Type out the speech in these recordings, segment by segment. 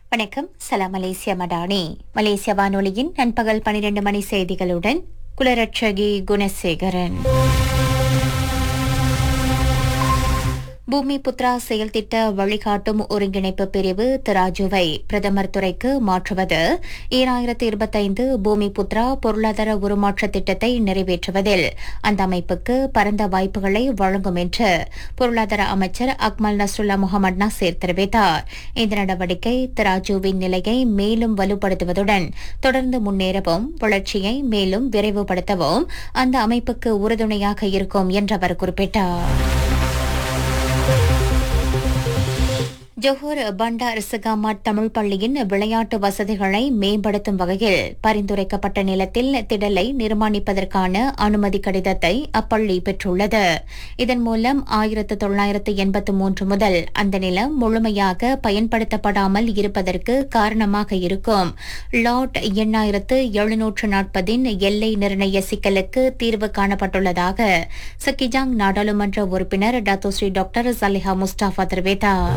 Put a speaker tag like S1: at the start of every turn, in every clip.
S1: வணக்கம் சலாம் மலேசியா மடானி மலேசிய வானொலியின் நண்பகல் பனிரெண்டு மணி செய்திகளுடன் குலரட்சகி குணசேகரன் பூமி புத்ரா செயல் திட்ட வழிகாட்டும் ஒருங்கிணைப்பு பிரிவு திராஜுவை பிரதமர் துறைக்கு மாற்றுவது ஈராயிரத்து இருபத்தைந்து பூமி புத்ரா பொருளாதார உருமாற்ற திட்டத்தை நிறைவேற்றுவதில் அந்த அமைப்புக்கு பரந்த வாய்ப்புகளை வழங்கும் என்று பொருளாதார அமைச்சர் அக்மல் நஸ்ருல்லா முகமது நசீர் தெரிவித்தார் இந்த நடவடிக்கை திராஜுவின் நிலையை மேலும் வலுப்படுத்துவதுடன் தொடர்ந்து முன்னேறவும் வளர்ச்சியை மேலும் விரைவுபடுத்தவும் அந்த அமைப்புக்கு உறுதுணையாக இருக்கும் என்று அவர் குறிப்பிட்டார் ஜோஹர் பண்டார் சிகாமாட் தமிழ் பள்ளியின் விளையாட்டு வசதிகளை மேம்படுத்தும் வகையில் பரிந்துரைக்கப்பட்ட நிலத்தில் திடலை நிர்மாணிப்பதற்கான அனுமதி கடிதத்தை அப்பள்ளி பெற்றுள்ளது இதன் மூலம் ஆயிரத்து தொள்ளாயிரத்து எண்பத்து மூன்று முதல் அந்த நிலம் முழுமையாக பயன்படுத்தப்படாமல் இருப்பதற்கு காரணமாக இருக்கும் லாட் எண்ணாயிரத்து எழுநூற்று நாற்பதின் எல்லை நிர்ணய சிக்கலுக்கு தீர்வு காணப்பட்டுள்ளதாக சக்கிஜாங் நாடாளுமன்ற உறுப்பினர் டாத்தோஸ்ரீ டாக்டர் சலிஹா முஸ்டாஃபா தெரிவித்தார்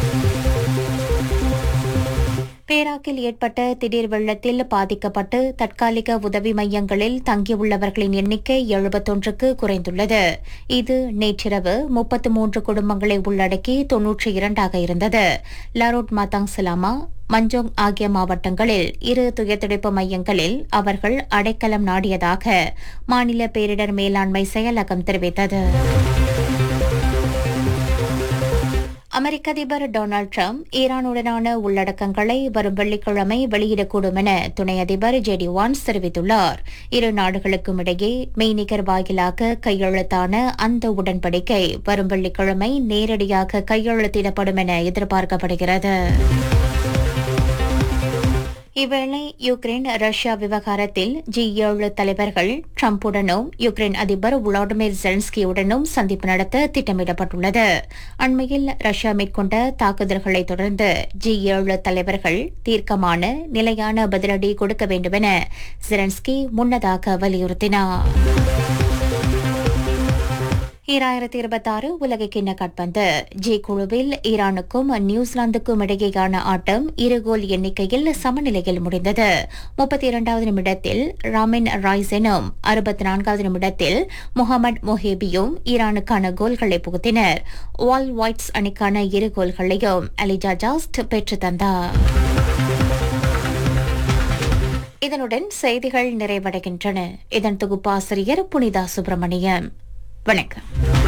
S1: பேராக்கில் ஏற்பட்ட திடீர் வெள்ளத்தில் பாதிக்கப்பட்டு தற்காலிக உதவி மையங்களில் தங்கியுள்ளவர்களின் எண்ணிக்கை எழுபத்தொன்றுக்கு குறைந்துள்ளது இது நேற்றிரவு முப்பத்து மூன்று குடும்பங்களை உள்ளடக்கி தொன்னூற்றி இரண்டாக இருந்தது லரோட் மாதாங் சலாமா மஞ்சோங் ஆகிய மாவட்டங்களில் இரு துயர்துடைப்பு மையங்களில் அவர்கள் அடைக்கலம் நாடியதாக மாநில பேரிடர் மேலாண்மை செயலகம் தெரிவித்தது அமெரிக்க அதிபர் டொனால்டு டிரம்ப் ஈரானுடனான உள்ளடக்கங்களை வரும் வெள்ளிக்கிழமை வெளியிடக்கூடும் என துணை அதிபர் ஜெடி வான்ஸ் தெரிவித்துள்ளார் இரு நாடுகளுக்கும் இடையே மெய்நிகர் வாயிலாக கையெழுத்தான அந்த உடன்படிக்கை வரும் வெள்ளிக்கிழமை நேரடியாக கையெழுத்திடப்படும் என எதிர்பார்க்கப்படுகிறது இவ்வேளை யுக்ரைன் ரஷ்யா விவகாரத்தில் ஜி ஏழு தலைவர்கள் ட்ரம்புடனும் யுக்ரைன் அதிபர் விளாடிமிர் ஜெலன்ஸ்கியுடனும் சந்திப்பு நடத்த திட்டமிடப்பட்டுள்ளது அண்மையில் ரஷ்யா மேற்கொண்ட தாக்குதல்களை தொடர்ந்து ஜி ஏழு தலைவர்கள் தீர்க்கமான நிலையான பதிலடி கொடுக்க வேண்டுமென ஜெலன்ஸ்கி முன்னதாக வலியுறுத்தினார் ஈராயிரத்தி இருபத்தாறு உலகக்கிண்ண காட்பந்து ஜி குழுவில் ஈரானுக்கும் நியூசிலாந்துக்கும் இடையேயான ஆட்டம் இரு கோல் எண்ணிக்கையில் சமநிலையில் முடிந்தது முப்பத்தி இரண்டாவது நிமிடத்தில் ராமின் ராய்சனும் அறுபத்தி நான்காவது நிமிடத்தில் முகமது மொஹேபியும் ஈரானுக்கான கோல்களை புகுத்தினர் வால் ஒயிட்ஸ் அணிக்கான இரு கோல்களையும் அலிஜா ஜாஸ்ட் பெற்றுத் தந்தார் இதனுடன் செய்திகள் நிறைவடைகின்றன இதன் தொகுப்பாசிரியர் புனிதா சுப்பிரமணியம் வணக்கம்